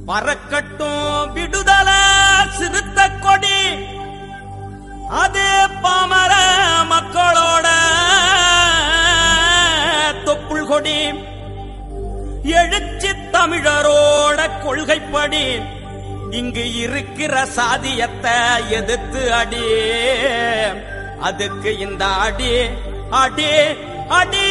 பறக்கட்டும் விடுதல சிறுத்த கொடி அது பாமர மக்களோட தொப்புள் கொடி எழுச்சி தமிழரோட கொள்கைப்படி இங்கு இருக்கிற சாதியத்தை எதிர்த்து அடி அதுக்கு இந்த அடி அடி அடி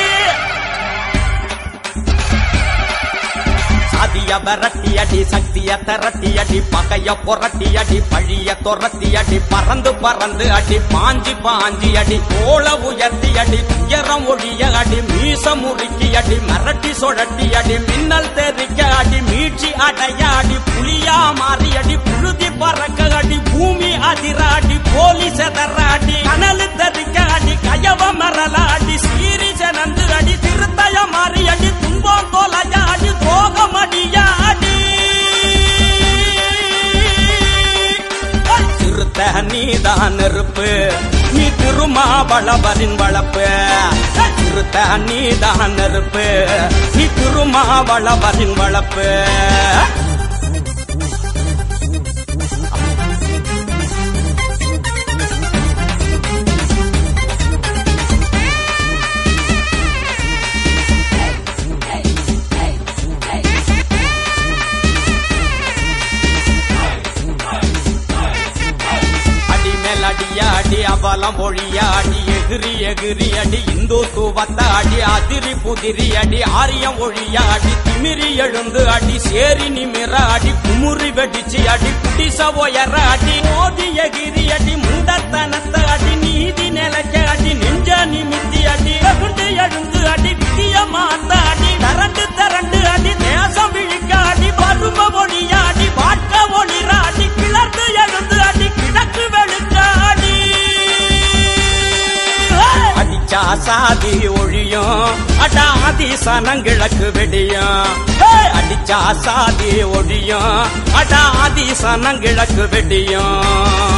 சாதிய விரட்டி அடி சக்திய திரட்டி அடி பகைய புரட்டி அடி பழிய துரத்தி அடி பறந்து பறந்து அடி பாஞ்சி பாஞ்சி அடி கோல உயர்த்தி அடி உயரம் ஒழிய அடி மீச முறுக்கி அடி மிரட்டி சுழட்டி அடி மின்னல் தெரிக்க அடி மீட்சி அடைய அடி புலியா மாறி அடி புழுதி பறக்க அடி பூமி அதிர அடி போலி செதற அடி கனலு தெரிக்க அடி கயவ மரல அடி சீரி ஜனந்து அடி திருத்தய மாறி அடி துன்பம் தோலைய அடி துரோகம் அடிய அடி திருத்த நீதான் நெருப்பு நீ திருமாவளவரின் வளப்பு திருத்த நீதான் நெருப்பு நீ திருமாவளவரின் வளப்பு அடி மேல் அடியாடி அவலம் ஒழியாடி எகிரி எகிரி அடி இந்துத்துவத்த அடி அதிரி புதிரி அடி ஆரியம் ஒழியாடி திமிரி எழுந்து அடி சேரி நிமிர அடி குமுறி வெடிச்சு அடி குடிச உயர அடி மோதி எகிரி அடி முண்டத்தனத்த அடி நீதி நிலைக்க அடி நெஞ்ச நிமித்தி அடி வெகுண்டு எழுந்து அடி விதிய மாத்த அடி தரண்டு தரண்டு அடி தேசம் விழிக்க அடி பருவ ஒளியாடி வாட்க ஒளிராடி கிளர்ந்து எழுந்து அடி கிழக்கு வெளுக்க அடி அடிச்சா சாதி ஒழியும் அடாதி சனங்கிழக்கு வெடியும் ஏய், அடிச்சா சாதி ஒழியும் அடாதி சனங்கிழக்கு வெடியும்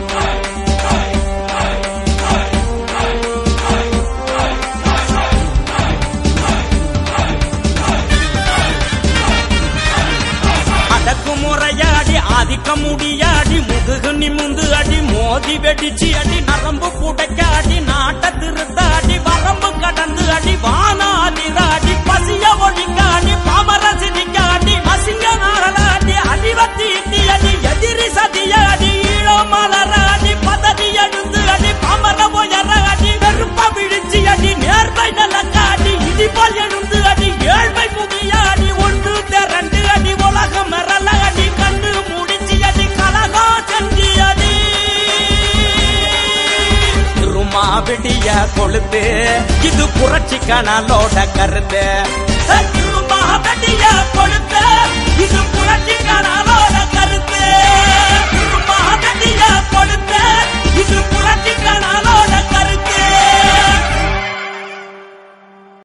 அடக்குமுறையாடி ஆதிக்க முடியாடி முதுகு நிமிந்து அடி மோதி வெடிச்சு அடி நரம்பு புடைக்க அடி நாட்ட திருத்த அடி வரம்பு கடந்து அடி வானாதிராடி பசிய ஒழிக்க அடி பாமர சிரிக்க அடி அசிங்க நாரலாடி அடிவத்தி இட்டி அடி எதிரி சதிய அடி ஈழோ மலர அடி பதவி எழுந்து அடி பாமர உயர அடி வெறுப்ப விழிச்சு அடி நேர்மை நிலக்க அடி இடிபால் எழுந்து அடி ஏழ்மை புதியாடி ஒன்று திரண்டு அடி உலகம் மரல அடி கண்டு முடிச்சு அடி கலகா செஞ்சி அடி திருமா விடிய கொழுத்து இது புரட்சி கனலோட கருத்து